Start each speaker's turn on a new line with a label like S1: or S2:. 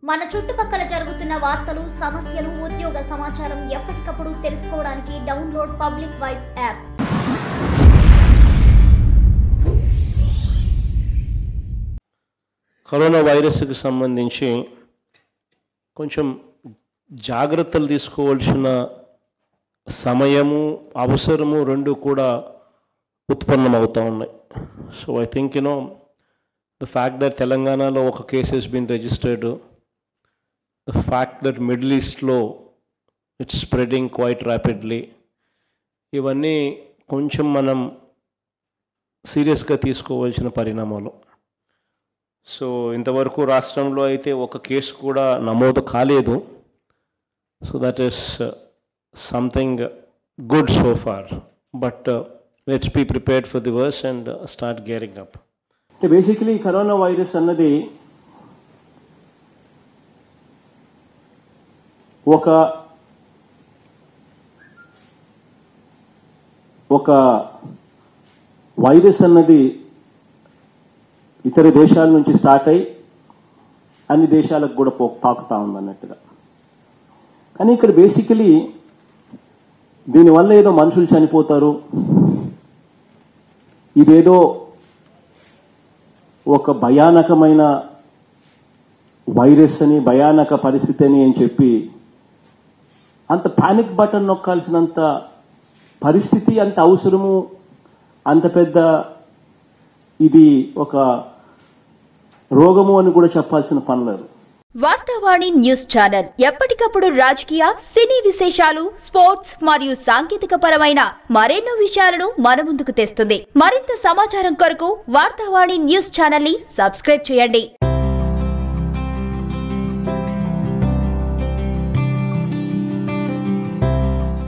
S1: మన చుట్టుపక్కల జరుగుతున్న వార్తలు సమస్యలు ఉద్యోగ సమాచారం ఎప్పటికప్పుడు తెలుసుకోవడానికి download public vibe app
S2: corona వైరస్కి సంబంధించి కొంచెం జాగ్రత్తలు తీసుకోవాల్సిన సమయము అవసరము రెండు కూడా ఉత్పన్నమవుతూ ఉన్నాయి so I think you know the fact that తెలంగాణలో ఒక కేసు has been registered the fact that middle ఈస్ట్లో ఇట్స్ స్ప్రెడింగ్ క్వైట్ ర్యాపిడ్లీ ఇవన్నీ కొంచెం మనం సీరియస్గా తీసుకోవాల్సిన పరిణామాలు సో ఇంతవరకు రాష్ట్రంలో అయితే ఒక కేసు కూడా నమోదు కాలేదు so that is something good so far but let's be prepared for the worse and start gearing up
S3: అంటే బేసికలీ కరోనా వైరస్ అన్నది ఒక ఒక వైరస్ అన్నది ఇతర దేశాల నుంచి స్టార్ట్ అయి అన్ని దేశాలకు కూడా పో పాకుతా ఉందన్నట్టుగా కానీ ఇక్కడ బేసికలీ దీనివల్ల ఏదో మనుషులు చనిపోతారు ఇదేదో ఒక భయానకమైన వైరస్ అని భయానక పరిస్థితి అని అని చెప్పి అంత పానిక్ బటన్ నొక్కాల్సినంత పరిస్థితి అంత అవసరము అంత పెద్ద ఇది ఒక రోగము అని కూడా చెప్పాల్సిన పనులేదు
S4: వార్తావాణి న్యూస్ ఛానల్ ఎప్పటికప్పుడు రాజకీయ సినీ విశేషాలు స్పోర్ట్స్ మరియు సాంకేతిక పరమైన మరెన్నో విషయాలను మన ముందుకు తెస్తుంది మరింత సమాచారం కొరకు వార్తావాణి న్యూస్ ఛానల్ ని సబ్స్క్రైబ్ చేయండి